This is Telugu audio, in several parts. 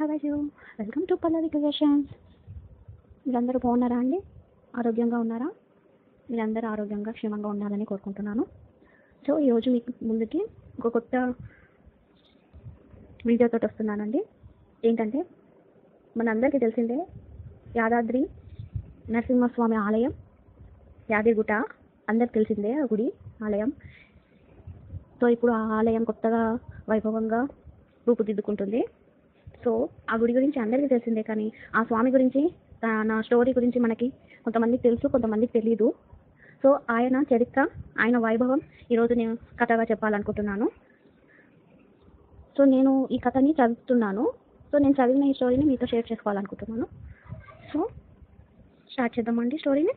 have you welcome to Pallavi creations మీరందరూ బాగున్నారా అండి ఆరోగ్యంగా ఉన్నారా మీరందరూ ఆరోగ్యంగా క్షేమంగా ఉండాలని కోరుకుంటున్నాను సో ఈరోజు మీకు ముందుకి ఒక కొత్త వీడియోతో వస్తున్నానండి ఏంటంటే మనందరికీ తెలిసిందే యాదాద్రి నరసింహస్వామి ఆలయం యాదగిరిగుట్ట అందరికి తెలిసిందే ఆ గుడి ఆలయం సో ఇప్పుడు ఆ ఆలయం కొత్తగా వైభవంగా రూపుదిద్దుకుంటుంది సో ఆ గుడి గురించి అందరికీ తెలిసిందే కానీ ఆ స్వామి గురించి తా- నా స్టోరీ గురించి మనకి కొంతమందికి తెలుసు కొంతమందికి తెలియదు సో ఆయన చరిత్ర ఆయన వైభవం ఈరోజు నేను కథగా చెప్పాలనుకుంటున్నాను సో నేను ఈ కథని చదువుతున్నాను సో నేను చదివిన ఈ స్టోరీని మీతో షేర్ చేసుకోవాలనుకుంటున్నాను సో స్టార్ట్ చేద్దామండి స్టోరీని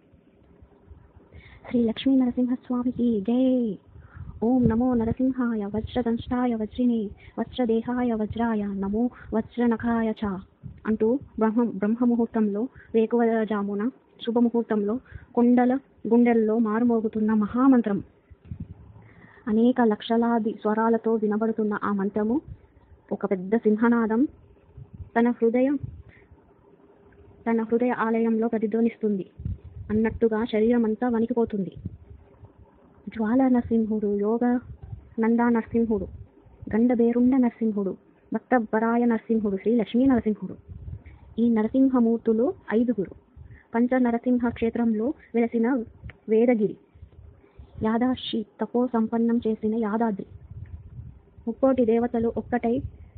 శ్రీ లక్ష్మీ నరసింహస్వామికి జై ఓం నమో నరసింహాయ వజ్రదంష్టాయ వజ్రిని వజ్రదేహాయ వజ్రాయ నమో వజ్రనఖాయ చ అంటూ బ్రహ్మ బ్రహ్మముహూర్తంలో వేకువజామున శుభముహూర్తంలో కొండల గుండెల్లో మారుమోగుతున్న మహామంత్రం అనేక లక్షలాది స్వరాలతో వినబడుతున్న ఆ మంత్రము ఒక పెద్ద సింహనాదం తన హృదయం తన హృదయ ఆలయంలో ప్రతిధ్వనిస్తుంది అన్నట్టుగా శరీరం అంతా వణికిపోతుంది జ్వాల నరసింహుడు యోగ నందా నరసింహుడు గండబేరుండ నరసింహుడు భక్తబరాయ నరసింహుడు శ్రీ లక్ష్మీ నరసింహుడు ఈ నరసింహమూర్తులు ఐదుగురు పంచ నరసింహ క్షేత్రంలో వెలసిన వేదగిరి యాదాశి తపో సంపన్నం చేసిన యాదాద్రి ముక్కోటి దేవతలు ఒక్కటై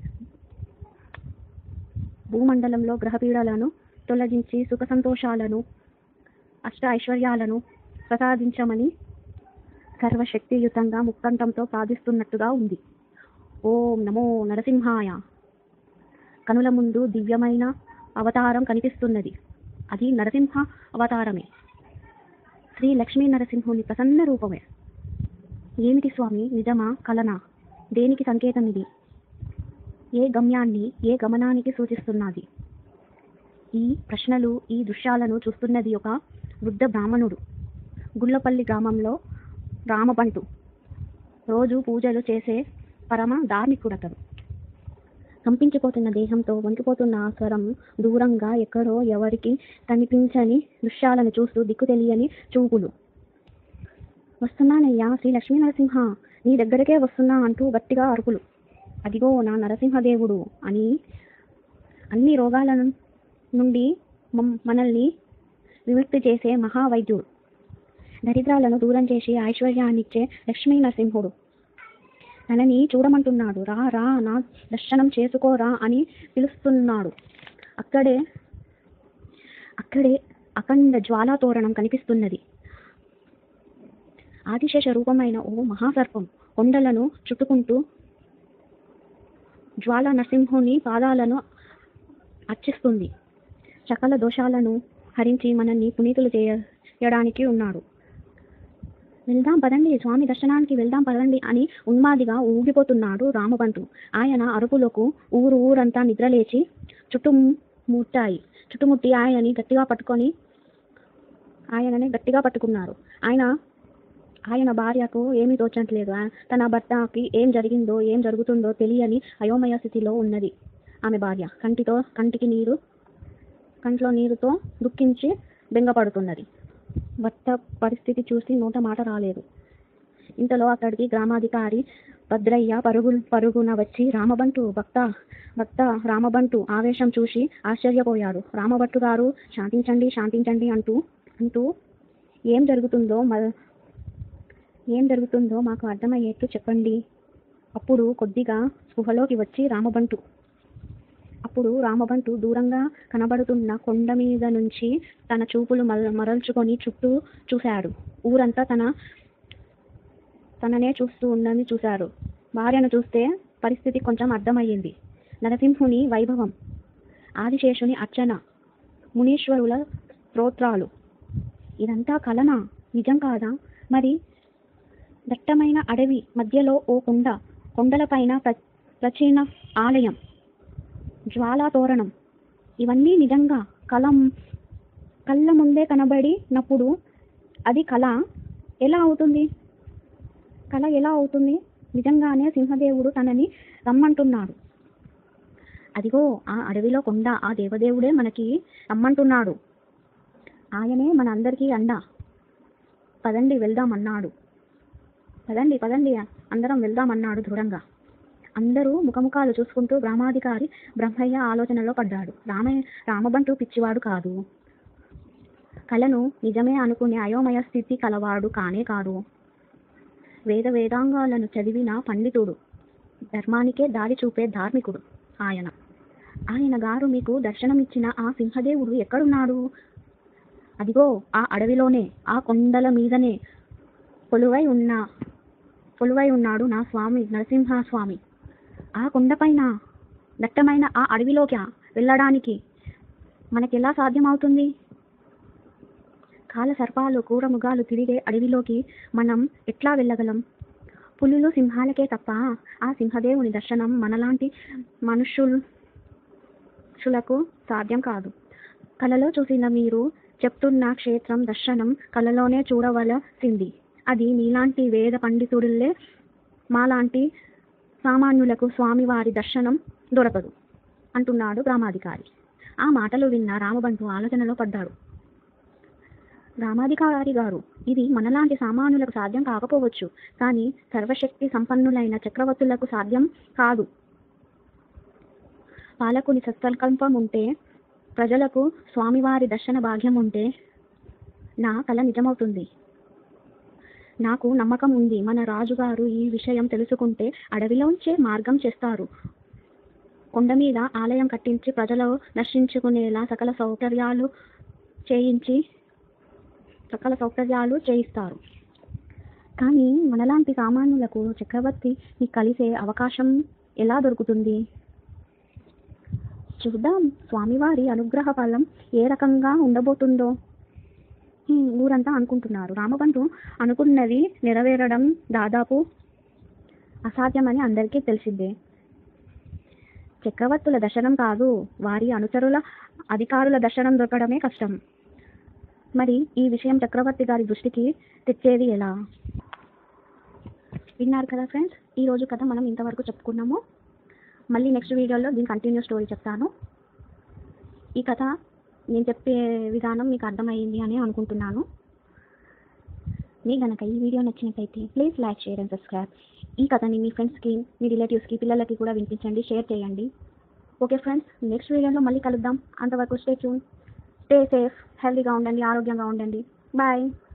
భూమండలంలో గ్రహపీడలను తొలగించి సుఖ సంతోషాలను అష్ట ఐశ్వర్యాలను ప్రసాదించమని సర్వశక్తియుతంగా ముక్కంఠంతో ప్రార్థిస్తున్నట్టుగా ఉంది ఓం నమో నరసింహాయ కనుల ముందు దివ్యమైన అవతారం కనిపిస్తున్నది అది నరసింహ అవతారమే శ్రీ లక్ష్మీ నరసింహుని ప్రసన్న రూపమే ఏమిటి స్వామి నిజమా కలనా దేనికి సంకేతం ఇది ఏ గమ్యాన్ని ఏ గమనానికి సూచిస్తున్నది ఈ ప్రశ్నలు ఈ దృశ్యాలను చూస్తున్నది ఒక వృద్ధ బ్రాహ్మణుడు గుళ్ళపల్లి గ్రామంలో రామబంటు రోజు పూజలు చేసే పరమ ధార్మికుడతడు కంపించిపోతున్న దేహంతో వణికిపోతున్న ఆ స్వరం దూరంగా ఎక్కడో ఎవరికి కనిపించని దృశ్యాలను చూస్తూ దిక్కు తెలియని చూపులు వస్తున్నానయ్యా శ్రీ లక్ష్మీ నరసింహ నీ దగ్గరకే వస్తున్నా అంటూ గట్టిగా అరుపులు అదిగో నా నరసింహదేవుడు అని అన్ని రోగాల నుండి మమ్- మనల్ని విముక్తి చేసే మహావైద్యుడు దరిద్రాలను దూరం చేసి ఐశ్వర్యాన్నిచ్చే లక్ష్మీ నరసింహుడు తనని చూడమంటున్నాడు రా రా నా దర్శనం చేసుకోరా అని పిలుస్తున్నాడు అక్కడే అక్కడే అఖండ జ్వాలా తోరణం కనిపిస్తున్నది ఆదిశేష రూపమైన ఓ మహాసర్పం కొండలను చుట్టుకుంటూ జ్వాల నరసింహుని పాదాలను అర్చిస్తుంది సకల దోషాలను హరించి మనల్ని పునీతులు చేయ చేయడానికి ఉన్నాడు వెళ్దాం పదండి స్వామి దర్శనానికి వెళ్దాం పదండి అని ఉన్మాదిగా ఊగిపోతున్నాడు రామబంటు ఆయన అరుపులకు ఊరు ఊరంతా నిద్రలేచి చుట్టుముట్టాయి చుట్టుముట్టి ఆయనని గట్టిగా పట్టుకొని ఆయనని గట్టిగా పట్టుకున్నారు ఆయన ఆయన భార్యకు ఏమీ తోచట్లేదు ఆ- తన భర్తకి ఏం జరిగిందో ఏం జరుగుతుందో తెలియని అయోమయ స్థితిలో ఉన్నది ఆమె భార్య కంటితో కంటికి నీరు కంట్లో నీరుతో దుఃఖించి బెంగపడుతున్నది భర్త పరిస్థితి చూసి నోట మాట రాలేదు ఇంతలో అక్కడికి గ్రామాధికారి భద్రయ్య పరుగు పరుగున వచ్చి రామబంటు భక్త భక్త రామబంటు ఆవేశం చూసి ఆశ్చర్యపోయాడు రామభట్టు గారు శాంతించండి శాంతించండి అంటూ అంటూ ఏం జరుగుతుందో మ- ఏం జరుగుతుందో మాకు అర్థమయ్యేట్టు చెప్పండి అప్పుడు కొద్దిగా స్పృహలోకి వచ్చి రామబంటు అప్పుడు రామబంటు దూరంగా కనబడుతున్న కొండ మీద నుంచి తన చూపులు మర- మరల్చుకొని చుట్టూ చూశాడు ఊరంతా తన తననే చూస్తూ ఉందని చూశాడు భార్యను చూస్తే పరిస్థితి కొంచెం అర్థమయ్యింది నరసింహుని వైభవం ఆదిశేషుని అర్చన మునీశ్వరుల స్తోత్రాలు ఇదంతా కలనా నిజం కాదా మరి దట్టమైన అడవి మధ్యలో ఓ కొండ కొండలపైన ప్ర ప్రాచీన ఆలయం జ్వాలా తోరణం ఇవన్నీ నిజంగా కలం కళ్ళ ముందే కనబడినప్పుడు అది కళ ఎలా అవుతుంది కళ ఎలా అవుతుంది నిజంగానే సింహదేవుడు తనని రమ్మంటున్నాడు అదిగో ఆ అడవిలో కొండ ఆ దేవదేవుడే మనకి రమ్మంటున్నాడు ఆయనే మన అందరికీ అండ పదండి వెళ్దాం అన్నాడు పదండి పదండి అందరం వెళ్దాం అన్నాడు దృఢంగా అందరూ ముఖముఖాలు చూసుకుంటూ బ్రహ్మాధికారి బ్రహ్మయ్య ఆలోచనలో పడ్డాడు రామయ్య రామబంటు పిచ్చివాడు కాదు కలను నిజమే అనుకునే అయోమయ స్థితి కలవాడు కానే కాదు వేద వేదాంగాలను చదివిన పండితుడు ధర్మానికే దారి చూపే ధార్మికుడు ఆయన ఆయన గారు మీకు దర్శనమిచ్చిన ఆ సింహదేవుడు ఎక్కడున్నాడు అదిగో ఆ అడవిలోనే ఆ కొండల మీదనే కొలువై ఉన్న కొలువై ఉన్నాడు నా స్వామి నరసింహస్వామి ఆ కొండపైన దట్టమైన ఆ అడవిలోకి వెళ్ళడానికి మనకెలా సాధ్యమవుతుంది కాల సర్పాలు క్రూరముగాలు తిరిగే అడవిలోకి మనం ఎట్లా వెళ్ళగలం పులులు సింహాలకే తప్ప ఆ సింహదేవుని దర్శనం మనలాంటి మనుషులకు సాధ్యం కాదు కలలో చూసిన మీరు చెప్తున్న క్షేత్రం దర్శనం కలలోనే చూడవలసింది అది మీలాంటి వేద పండితుడిల్లే మాలాంటి సామాన్యులకు స్వామివారి దర్శనం దొరకదు అంటున్నాడు గ్రామాధికారి ఆ మాటలు విన్న రామబంటు ఆలోచనలో పడ్డాడు గ్రామాధికారి గారు ఇది మనలాంటి సామాన్యులకు సాధ్యం కాకపోవచ్చు కానీ సర్వశక్తి సంపన్నులైన చక్రవర్తులకు సాధ్యం కాదు పాలకుని సత్సంకల్పం ఉంటే ప్రజలకు స్వామివారి దర్శన భాగ్యం ఉంటే నా కల నిజమవుతుంది నాకు నమ్మకం ఉంది మన రాజుగారు ఈ విషయం తెలుసుకుంటే అడవిలోంచే మార్గం చేస్తారు కొండ మీద ఆలయం కట్టించి ప్రజలు దర్శించుకునేలా సకల సౌకర్యాలు చేయించి సకల సౌకర్యాలు చేయిస్తారు కానీ మనలాంటి సామాన్యులకు చక్రవర్తిని కలిసే అవకాశం ఎలా దొరుకుతుంది చూద్దాం స్వామివారి అనుగ్రహ ఫలం ఏ రకంగా ఉండబోతుందో హ్మ్, ఊరంతా అనుకుంటున్నారు రామబంటు అనుకున్నది నెరవేరడం దాదాపు అసాధ్యమని అందరికీ తెలిసిందే చక్రవర్తుల దర్శనం కాదు వారి అనుచరుల అధికారుల దర్శనం దొరకడమే కష్టం మరి ఈ విషయం చక్రవర్తి గారి దృష్టికి తెచ్చేది ఎలా విన్నారు కదా ఫ్రెండ్స్ ఈ రోజు కథ మనం ఇంతవరకు చెప్పుకున్నాము మళ్ళీ నెక్స్ట్ వీడియోలో దీని కంటిన్యూ స్టోరీ చెప్తాను ఈ కథ నేను చెప్పే విధానం మీకు అర్థమైంది అని అనుకుంటున్నాను మీ గనక ఈ వీడియో నచ్చినట్లయితే please like share and subscribe ఈ కథని మీ ఫ్రెండ్స్కి మీ రిలేటివ్స్కి పిల్లలకి కూడా వినిపించండి షేర్ చేయండి ఓకే ఫ్రెండ్స్ నెక్స్ట్ వీడియోలో మళ్ళీ కలుద్దాం అంతవరకు స్టే ట్యూన్ స్టే సేఫ్ హెల్తీగా ఉండండి ఆరోగ్యంగా ఉండండి బాయ్